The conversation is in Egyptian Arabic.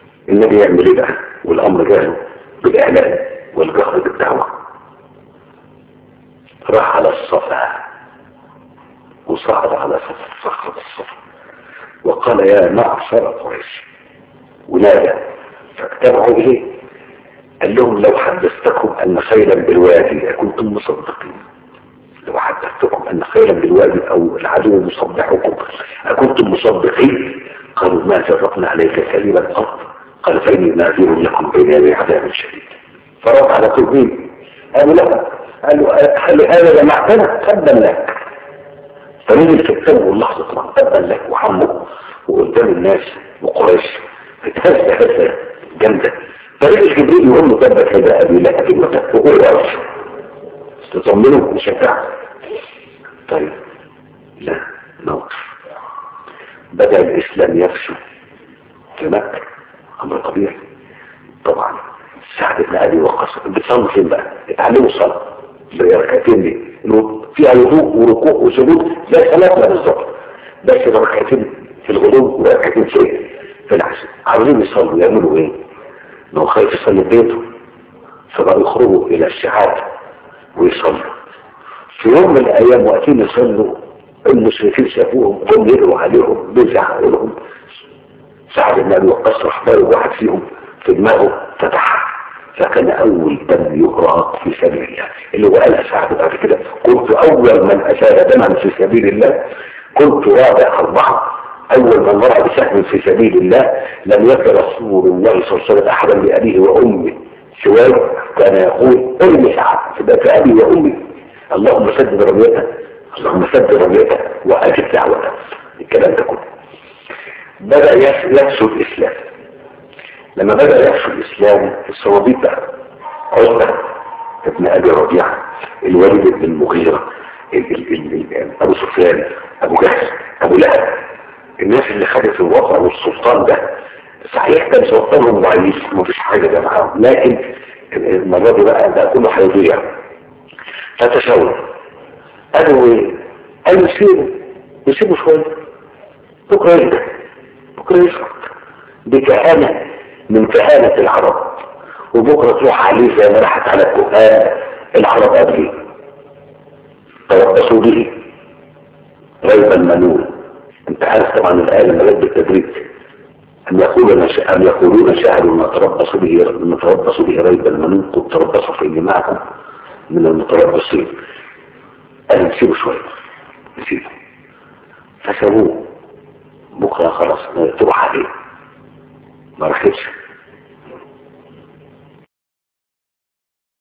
النبي يعمل ايه بقى والامر جاله بالاعلان والجهر بالدعوه راح على الصفا وصعد على صخرة الصفا وقال يا معشر قريش ونادى فاجتمعوا اليه قال لهم لو حدثتكم ان خيلا بالوادي لكنتم مصدقين لو حدثتكم ان خيلا بالوادي او العدو مصدحكم اكنتم مصدقين قالوا ما جربنا عليك كلمة الارض قال فاني ناذر لكم بين يدي عذاب شديد فرد على قلبين قالوا لا قالوا هل هذا جمعتنا تبا لك فنزل في الكتاب واللحظة تبا لك وحمه وقدام الناس وقريش اتهز هزة جامدة فرجع جبريل يقول له تبت يدا ابي لهب وتب وهو واقف تطمنه وشجعه طيب لا نوقف بدأ الإسلام يفشو في مكة أمر طبيعي طبعا سعد بن أبي وقاص بتصلي فين بقى؟ اتعلموا الصلاة بركعتين دي إنه فيها وضوء وركوع وسجود زي صلاتنا بالظبط بس ركعتين في الغدو وركعتين في في العشاء عاوزين يصلوا يعملوا ايه؟ انه خايف يصلي بيته فبقوا يخرجوا الى الشعاب ويصلوا في يوم من الايام وقتين يصلوا المشركين شافوهم هم يقروا عليهم بيزعقوا لهم سعد بن ابي وقاص راح ضارب واحد فيهم في دماغه فتحها فكان اول دم يهراق في سبيل الله اللي هو قالها سعد بعد كده كنت اول من اسال دما في سبيل الله كنت رابع اربعه اول من ضرب بسهم في سبيل الله لم يكن رسول الله صلى الله عليه وسلم احدا بابيه وامه سواي كان يقول ارمي سعد في ابي وامي اللهم سدد رميته اللهم سدد رميته واجب دعوته الكلام ده كله بدأ يفشو الإسلام لما بدأ يفشو الإسلام الصوابيط بقى عزة ابن أبي ربيعة الوليد بن المغيرة ال- ال- ال- ال- أبو سفيان أبو جهل أبو لهب الناس اللي خدت الوضع والسلطان ده صحيح كان سلطانهم ضعيف مفيش حاجة ده معاهم لكن المرة دي بقى ده كله هيضيع فتشاور قالوا ايه؟ قالوا يسيبوا يسيبوا شوية بكرة يرجع بكرة يسكت بكهانة من كهانة العرب وبكرة تروح عليه زي ما راحت على الكهان العرب قبليه تربصوا به ريب المنون انت عارف طبعا الآية لما جت بالتدريج أن يقولون أن يقولون شاهدوا ما تربصوا به ما تربصوا به ريب المنون قد تربصوا فإني معكم من المتربصين قال نسيبه شوية نسيبه فسابوه بكرة خلاص تروح عليه ما راحتش